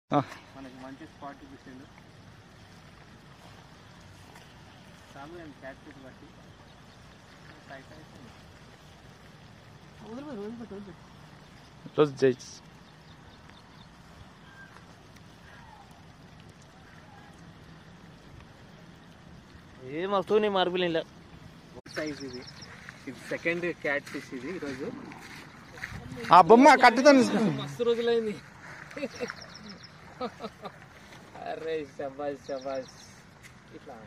ఆ. మనకి మంచి స్పాట్ చూపించిండు చాలు అండి క్యాట్ ఫిట్ బట్టి టైట్ అయిపోయింది వదిలిపెట్టు వదిలిపెట్టు వదిలిపెట్టు రోజు జై ఏం వస్తువు నీ మార్పులు ఇలా సైజ్ ఇది ఇది సెకండ్ క్యాట్ ఫిష్ ఇది ఈరోజు ఆ బొమ్మ కట్టుతో మస్తు రోజులైంది అరే శబాష్ శబాష్ ఇట్లా